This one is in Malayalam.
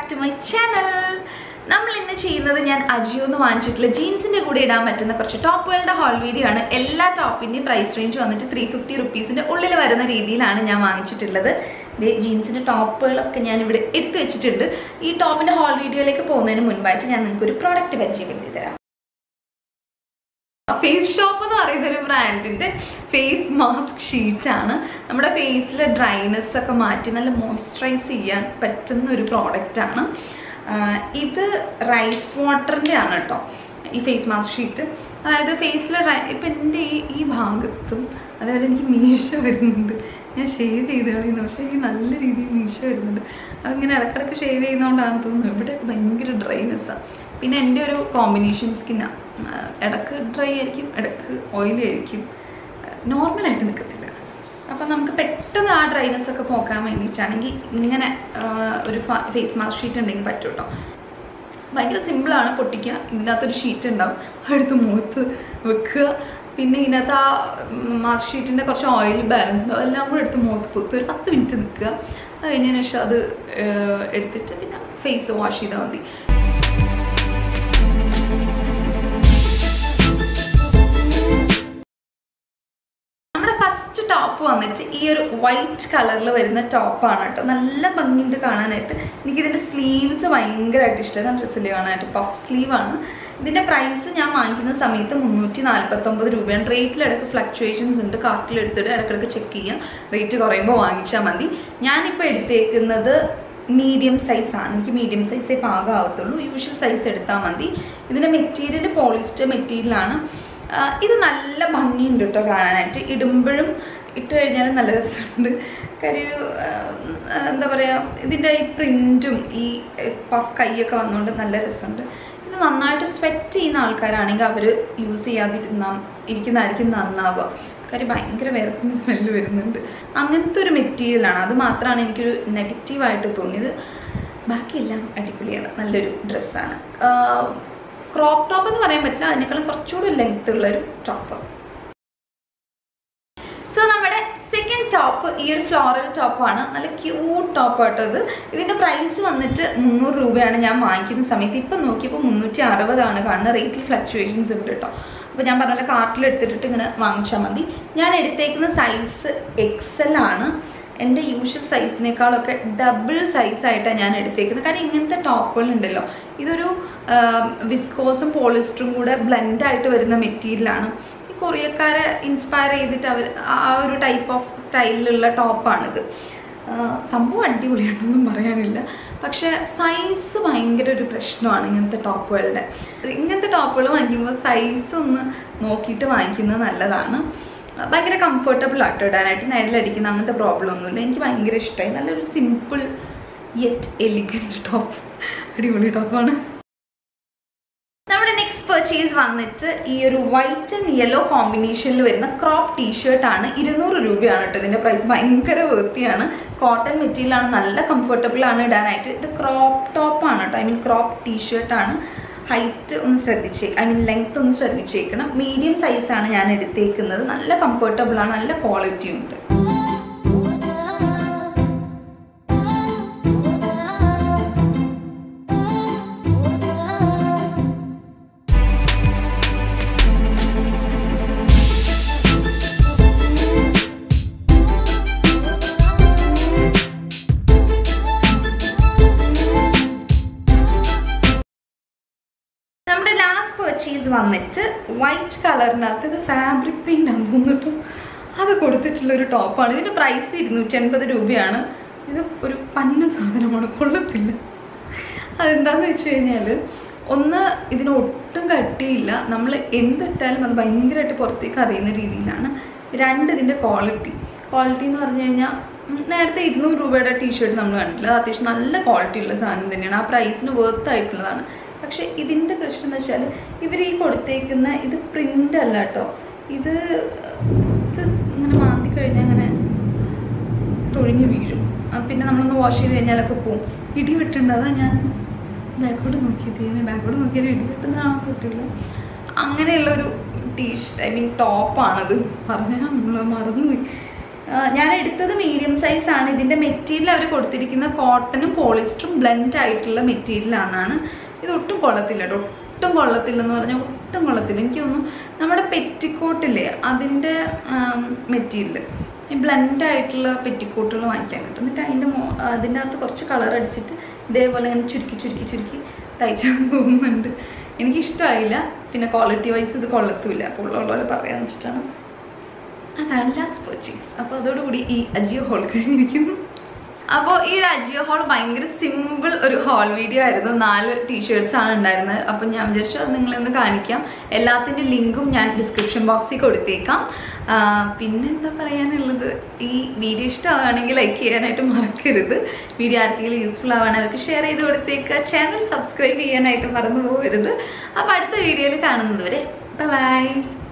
ബാക്ക് ടു മൈ ചാനൽ നമ്മൾ ഇന്ന് ചെയ്യുന്നത് ഞാൻ അജിയോന്ന് വാങ്ങിച്ചിട്ടുള്ള ജീൻസിന്റെ കൂടെ ഇടാൻ പറ്റുന്ന കുറച്ച് ടോപ്പുകളുടെ ഹോൾ വീഡിയോ ആണ് എല്ലാ ടോപ്പിന്റെയും പ്രൈസ് റേഞ്ച് വന്നിട്ട് ത്രീ ഫിഫ്റ്റി റുപ്പീസിന്റെ ഉള്ളിൽ വരുന്ന രീതിയിലാണ് ഞാൻ വാങ്ങിച്ചിട്ടുള്ളത് ദേ ജീൻസിന്റെ ടോപ്പുകളൊക്കെ ഞാൻ ഇവിടെ എടുത്തു വെച്ചിട്ടുണ്ട് ഈ ടോപ്പിന്റെ ഹോൾ വീഡിയോയിലേക്ക് പോകുന്നതിന് മുൻപായിട്ട് ഞാൻ നിങ്ങൾക്ക് ഒരു പ്രോഡക്റ്റ് പരിചയപ്പെടുത്തി തരാം ഫേസ് ഷോപ്പ് എന്ന് പറയുന്ന ഒരു ബ്രാൻഡിന്റെ ഫേസ് മാസ്ക് ഷീറ്റ് ആണ് നമ്മുടെ ഫേസിലെ ഡ്രൈനെസ് ഒക്കെ മാറ്റി നല്ല മോയ്സ്ചറൈസ് ചെയ്യാൻ പറ്റുന്ന ഒരു പ്രോഡക്റ്റ് ആണ് ആഹ് ഇത് റൈസ് വാട്ടറിന്റെ ആണ് കേട്ടോ ഈ ഫേസ് മാസ്ക് ഷീറ്റ് അതായത് ഫേസിലെ ഡ്രൈ ഇപ്പം എൻ്റെ ഈ ഈ ഭാഗത്തും അതായത് എനിക്ക് മീശ വരുന്നുണ്ട് ഞാൻ ഷേവ് ചെയ്ത് കളയുന്നു പക്ഷേ എനിക്ക് നല്ല രീതിയിൽ മീശ വരുന്നുണ്ട് അതിങ്ങനെ ഇടക്കിടക്ക് ഷേവ് ചെയ്യുന്നതുകൊണ്ടാണെന്ന് തോന്നുന്നു ഇവിടെയൊക്കെ ഭയങ്കര ഡ്രൈനെസ്സാണ് പിന്നെ എൻ്റെ ഒരു കോമ്പിനേഷൻ സ്കിന്നാണ് ഇടക്ക് ഡ്രൈ ആയിരിക്കും ഇടക്ക് ഓയിലി ആയിരിക്കും നോർമലായിട്ട് നിൽക്കത്തില്ല അപ്പം നമുക്ക് പെട്ടെന്ന് ആ ഡ്രൈനെസ് ഒക്കെ പോക്കാൻ വേണ്ടിയിട്ടാണെങ്കിൽ ഇങ്ങനെ ആ, ഒരു ഫേസ് മാസ്ക് ഷീറ്റ് ഉണ്ടെങ്കിൽ പറ്റും കേട്ടോ ഭയങ്കര സിമ്പിളാണ് പൊട്ടിക്കുക ഇതിനകത്തൊരു ഷീറ്റ് ഉണ്ടാവും അടുത്ത് മുഖത്ത് വെക്കുക പിന്നെ ഇതിനകത്ത് ആ മാസ്ക് ഷീറ്റിൻ്റെ കുറച്ച് ഓയിൽ ബാലൻസ് ഉണ്ടാവും എല്ലാം കൂടെ എടുത്ത് മുഖത്ത് പൊത്ത് ഒരു പത്ത് മിനിറ്റ് നിൽക്കുക അത് കഴിഞ്ഞതിന് ശേഷം അത് ആ, എടുത്തിട്ട് പിന്നെ ഫേസ് വാഷ് ചെയ്താൽ മതി നമ്മുടെ ഫസ്റ്റ് ടോപ്പ് വന്നിട്ട് ഈ ഒരു വൈറ്റ് കളറിൽ വരുന്ന ടോപ്പാണ് കേട്ടോ നല്ല ഭംഗിയുണ്ട് കാണാനായിട്ട് എനിക്കിതിൻ്റെ സ്ലീവ്സ് ഭയങ്കരമായിട്ട് ഇഷ്ടമാണ് നല്ല ഡ്രസ്സിൽ കാണാനായിട്ട് പഫ് സ്ലീവാണ് ഇതിൻ്റെ പ്രൈസ് ഞാൻ വാങ്ങിക്കുന്ന സമയത്ത് മുന്നൂറ്റി നാൽപ്പത്തൊമ്പത് രൂപയാണ് റേറ്റിലിടക്ക് ഫ്ലക്ച്വേഷൻസ് ഉണ്ട് കാർട്ടിലെടുത്തിട്ട് ഇടയ്ക്കിടയ്ക്ക് ചെക്ക് ചെയ്യാം റേറ്റ് കുറയുമ്പോൾ വാങ്ങിച്ചാൽ മതി ഞാനിപ്പോൾ എടുത്തേക്കുന്നത് മീഡിയം സൈസാണ് എനിക്ക് മീഡിയം സൈസേ പാകമാവത്തുള്ളൂ യൂഷ്വൽ സൈസ് എടുത്താൽ മതി ഇതിൻ്റെ മെറ്റീരിയൽ പോളിസ്റ്റർ മെറ്റീരിയലാണ് ആഹ് ഇത് നല്ല ഭംഗിയുണ്ട് കേട്ടോ കാണാനായിട്ട് ഇടുമ്പോഴും ഇട്ട് കഴിഞ്ഞാൽ നല്ല രസമുണ്ട് കാര്യം ഒരു, ആഹ് എന്താ പറയുക ഇതിൻ്റെ ഈ പ്രിൻറ്റും ഈ പഫ് കൈയൊക്കെ വന്നുകൊണ്ട് നല്ല രസമുണ്ട് ഇത് നന്നായിട്ട് സ്വെറ്റ് ചെയ്യുന്ന ആൾക്കാരാണെങ്കിൽ അവർ യൂസ് ചെയ്യാതിരുന്ന ഇരിക്കുന്നതായിരിക്കും നന്നാവുക കാര്യം ഭയങ്കര വിയർപ്പിന് സ്മെല്ല് വരുന്നുണ്ട് അങ്ങനത്തെ ഒരു മെറ്റീരിയലാണ് അത് മാത്രമാണ് എനിക്കൊരു നെഗറ്റീവായിട്ട് തോന്നിയത് ബാക്കിയെല്ലാം അടിപൊളിയാണ് നല്ലൊരു ഡ്രസ്സാണ് ക്രോപ്പ് ടോപ്പ് എന്ന് പറയാൻ പറ്റില്ല അതിനേക്കാളും കുറച്ചുകൂടി ലെങ്ത് ഉള്ളൊരു ടോപ്പ് സോ നമ്മുടെ സെക്കൻഡ് ടോപ്പ് ഈ ഒരു ഫ്ലോറൽ ടോപ്പാണ് നല്ല ക്യൂട്ട് ടോപ്പ് കേട്ടോ ഇത് ഇതിന്റെ പ്രൈസ് വന്നിട്ട് മുന്നൂറ് രൂപയാണ് ഞാൻ വാങ്ങിക്കുന്ന സമയത്ത് ഇപ്പം നോക്കിയപ്പോൾ മുന്നൂറ്റി അറുപതാണ് കാണുന്ന റേറ്റിൽ ഫ്ലക്ച്വേഷൻസ് ഉണ്ട് കേട്ടോ അപ്പോൾ ഞാൻ പറഞ്ഞ കാർട്ടിൽ എടുത്തിട്ട് ഇങ്ങനെ വാങ്ങിച്ചാൽ മതി ഞാൻ എടുത്തേക്കുന്ന സൈസ് എക്സൽ ആണ് എൻ്റെ യൂഷ്വൽ സൈസിനേക്കാളൊക്കെ ഡബിൾ സൈസായിട്ടാണ് ഞാൻ എടുത്തേക്കുന്നത് കാരണം ഇങ്ങനത്തെ ടോപ്പുകൾ ഉണ്ടല്ലോ ഇതൊരു വിസ്കോസും പോളിസ്റ്ററും കൂടെ ബ്ലെൻഡായിട്ട് വരുന്ന മെറ്റീരിയലാണ് ഈ കൊറിയക്കാരെ ഇൻസ്പയർ ചെയ്തിട്ട് അവർ ആ ഒരു ടൈപ്പ് ഓഫ് സ്റ്റൈലിലുള്ള ടോപ്പാണിത് ആഹ് സംഭവം അടിപൊളിയാണെന്നൊന്നും പറയാനില്ല പക്ഷെ സൈസ് ഭയങ്കര ഒരു പ്രശ്നമാണ് ഇങ്ങനത്തെ ടോപ്പുകളുടെ ഇങ്ങനത്തെ ടോപ്പുകൾ വാങ്ങിക്കുമ്പോൾ സൈസ് ഒന്ന് നോക്കിയിട്ട് വാങ്ങിക്കുന്നത് നല്ലതാണ് ഭയങ്കര കംഫർട്ടബിൾ ആട്ടോ ഇടാനായിട്ട് നിഴലടിക്കുന്ന അങ്ങനത്തെ പ്രോബ്ലം ഒന്നുമില്ല എനിക്ക് ഭയങ്കര ഇഷ്ടമായി നല്ലൊരു സിമ്പിൾ യെറ്റ് എലിഗൻറ്റ് ടോപ്പ് അടിപൊളി ടോപ്പാണ് നമ്മുടെ നെക്സ്റ്റ് പർച്ചേസ് വന്നിട്ട് ഈ ഒരു വൈറ്റ് ആൻഡ് യെല്ലോ കോമ്പിനേഷനിൽ വരുന്ന ക്രോപ്പ് ടീഷർട്ട് ആണ് ഇരുന്നൂറ് രൂപയാണ് കേട്ടോ ഇതിന്റെ പ്രൈസ് ഭയങ്കര വൃത്തിയാണ് കോട്ടൺ മെറ്റീരിയൽ ആണ് നല്ല കംഫർട്ടബിൾ ആണ് ഇടാനായിട്ട് ഇത് ക്രോപ്പ് ടോപ്പ് ആണ് കേട്ടോ ഐ മീൻ ക്രോപ്പ് ടീഷർട്ട് ആണ് ഹൈറ്റ് ഒന്ന് ശ്രദ്ധിച്ചേ ഐ മീൻ ലെങ്ത് ഒന്ന് ശ്രദ്ധിച്ചേക്കണം മീഡിയം സൈസാണ് ഞാൻ എടുത്തേക്കുന്നത് നല്ല കംഫർട്ടബിൾ ആണ് നല്ല ക്വാളിറ്റി ഉണ്ട് നമ്മുടെ ലാസ്റ്റ് പർച്ചേസ് വന്നിട്ട് വൈറ്റ് കളറിനകത്ത് ഇത് ഫാബ്രിക് പെയിന്റ് ആണെന്ന് തോന്നിട്ടു അത് കൊടുത്തിട്ടുള്ള ഒരു ടോപ്പാണ് ഇതിന്റെ പ്രൈസ് ഇരുന്നൂറ്റി എൺപത് രൂപയാണ് ഇത് ഒരു പന്ന സാധനമാണ് കൊള്ളത്തില്ല അതെന്താന്ന് വെച്ച് കഴിഞ്ഞാൽ ഒന്ന് ഇതിന് ഒട്ടും കട്ടിയില്ല നമ്മൾ എന്തിട്ടാലും അത് ഭയങ്കരമായിട്ട് പുറത്തേക്ക് അറിയുന്ന രീതിയിലാണ് രണ്ട് ഇതിൻ്റെ ക്വാളിറ്റി ക്വാളിറ്റി എന്ന് പറഞ്ഞു കഴിഞ്ഞാൽ ഉം, നേരത്തെ ഇരുന്നൂറ് രൂപയുടെ ടീഷർട്ട് നമ്മൾ കണ്ടില്ല അത് അത്യാവശ്യം നല്ല ക്വാളിറ്റി ഉള്ള സാധനം തന്നെയാണ് ആ പ്രൈസിന് വർത്ത് ആയിട്ടുള്ളതാണ് പക്ഷെ ഇതിൻ്റെ പ്രശ്നം എന്ന് വെച്ചാൽ ഇവർ ഈ കൊടുത്തേക്കുന്ന ഇത് പ്രിൻ്റ് അല്ല കേട്ടോ ഇത് ഇത് ഇങ്ങനെ മാന്തി കഴിഞ്ഞാൽ അങ്ങനെ തൊഴിഞ്ഞ് വീഴും ആ, പിന്നെ നമ്മളൊന്ന് വാഷ് ചെയ്ത് കഴിഞ്ഞാലൊക്കെ പോവും ഇടി വെട്ടുണ്ട് അതാ ഞാൻ ബാക്കോട്ട് നോക്കിയത് ബാക്കോട്ട് നോക്കിയാൽ ഇടി വെട്ടുന്ന കാണാൻ പറ്റില്ല അങ്ങനെയുള്ളൊരു ടീഷർട്ട് ഐ മീൻ ടോപ്പാണത് പറഞ്ഞാൽ നമ്മൾ മറന്നുപോയി ആ, ഞാൻ എടുത്തത് മീഡിയം സൈസ് ആണ് ഇതിന്റെ മെറ്റീരിയൽ അവർ കൊടുത്തിരിക്കുന്ന കോട്ടണും പോളിസ്റ്ററും ബ്ലെൻഡ് ആയിട്ടുള്ള മെറ്റീരിയലാണെന്നാണ് ഇത് ഒട്ടും കൊള്ളത്തില്ല കേട്ടോ ഒട്ടും കൊള്ളത്തില്ലെന്ന് പറഞ്ഞാൽ ഒട്ടും കൊള്ളത്തില്ല എനിക്ക് തോന്നുന്നു നമ്മുടെ പെറ്റിക്കോട്ടില്ലേ അതിൻ്റെ മെറ്റീരിയൽ ഈ ബ്ലെൻഡ് ആയിട്ടുള്ള പെറ്റിക്കോട്ടുകൾ വാങ്ങിക്കാൻ കിട്ടും എന്നിട്ട് അതിൻ്റെ മോ അതിൻ്റെ അകത്ത് കുറച്ച് കളർ അടിച്ചിട്ട് ഇതേപോലെ ഇങ്ങനെ ചുരുക്കി ചുരുക്കി ചുരുക്കി തയ്ച്ചാൽ തോന്നുന്നുണ്ട് എനിക്കിഷ്ടമായില്ല പിന്നെ ക്വാളിറ്റി വൈസ് ഇത് കൊള്ളത്തുമില്ല അപ്പോൾ ഉള്ള പോലെ പറയാമെന്ന് വെച്ചിട്ടാണ് അതാണ് ലാസ്റ്റ് പർച്ചേസ് അപ്പോൾ അതോടുകൂടി ഈ അജിയോ ഹോൾ കഴിഞ്ഞിരിക്കുന്നു അപ്പോൾ ഈ ഒരു അജിയോ ഹോൾ ഭയങ്കര സിമ്പിൾ ഒരു ഹോൾ വീഡിയോ ആയിരുന്നു നാല് ടീഷർട്സ് ആണ് ഉണ്ടായിരുന്നത് അപ്പോൾ ഞാൻ വിചാരിച്ചു അത് നിങ്ങളൊന്ന് കാണിക്കാം എല്ലാത്തിൻ്റെ ലിങ്കും ഞാൻ ഡിസ്ക്രിപ്ഷൻ ബോക്സിൽ കൊടുത്തേക്കാം ആ, പിന്നെ എന്താ പറയാനുള്ളത് ഈ വീഡിയോ ഇഷ്ടമാവുകയാണെങ്കിൽ ലൈക്ക് ചെയ്യാനായിട്ട് മറക്കരുത് വീഡിയോ ആർക്കെങ്കിലും യൂസ്ഫുൾ ആവുകയാണെങ്കിൽ അവർക്ക് ഷെയർ ചെയ്ത് കൊടുത്തേക്കുക ചാനൽ സബ്സ്ക്രൈബ് ചെയ്യാനായിട്ട് മറന്നു പോകരുത് അപ്പോൾ അടുത്ത വീഡിയോയിൽ കാണുന്നത് വരെ ബൈ